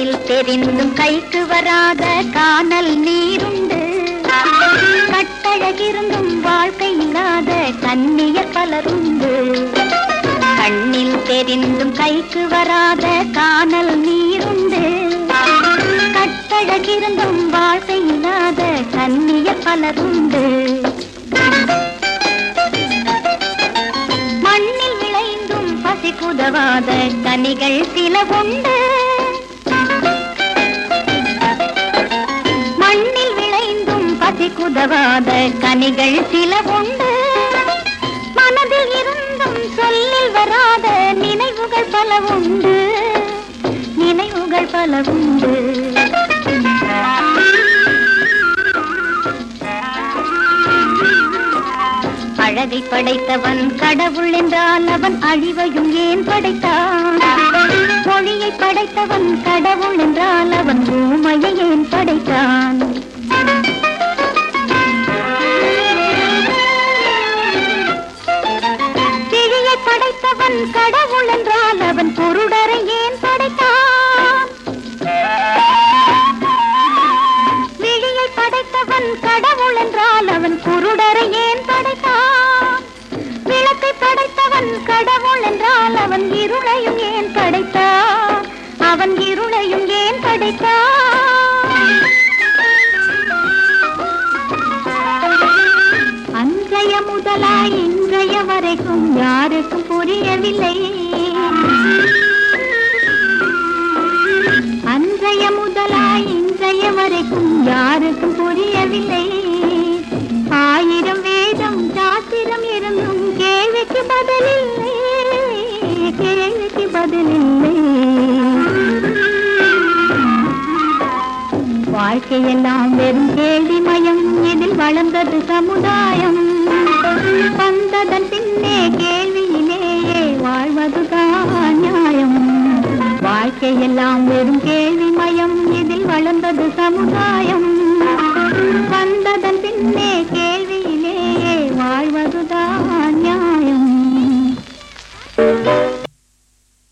கண்ணில் தெரிந்தும் கைக்கு வராத காணல் நீருண்டு கட்டழகிருந்தும் வாழ்க்கை இல்லாத கன்னியர் பலருண்டு கண்ணில் தெரிந்தும் கைக்கு வராத காணல் நீருண்டு கட்டழகிருந்தும் வாழ்க்கை இல்லாத கன்னியர் பலருண்டு மண்ணில் விளைந்தும் பசிக்குதவாத கனிகள் சில உண்டு மண்ணில் விளைந்தும் பசிக்குதவாத கனிகள் சில உண்டு மனதில் இருந்தும் சொல்லில் வராத நினைவுகள் பல உண்டு நினைவுகள் பல உண்டு அழகை படைத்தவன் கடவுள் என்றால் அவன் அழிவையும் ஏன் படைத்தான் மொழியை படைத்தவன் கடவுள் என்றால் அவன் ஊமையை ஏன் படைத்தான் கிழியை படைத்தவன் கடவுள் என்றால் அவன் குருடரை ஏன் படைத்தான் விழியை படைத்தவன் கடவுள் என்றால் அவன் குருடரை ஏன் படைத்தான் விளக்கை படைத்தவன் கடவுள் என்றால் அவன் இருளையும் ஏன் படைத்தான் அவன் இருளையும் ஏன் படைத்தான் அன்றைய முதலாய் இன்றைய வரைக்கும் யாருக்கும் புரியவில்லை அன்றைய முதலாய் இன்றைய வரைக்கும் யாருக்கும் புரியவில்லை ஆயிரம் வேதம் சாத்திரம் இருந்தும் கேள்விக்கு பதிலில்லை கேள்விக்கு பதிலில்லை வாழ்க்கையெல்லாம் வெறும் கேள்வி மயம் இதில் வளர்ந்தது சமுதாயம் வந்ததன் பின்னே கேள்வியிலேயே வாழ்வதுதான் நியாயம் வாழ்க்கையெல்லாம் வெறும் கேள்வி மயம் இதில் வளர்ந்தது சமுதாயம்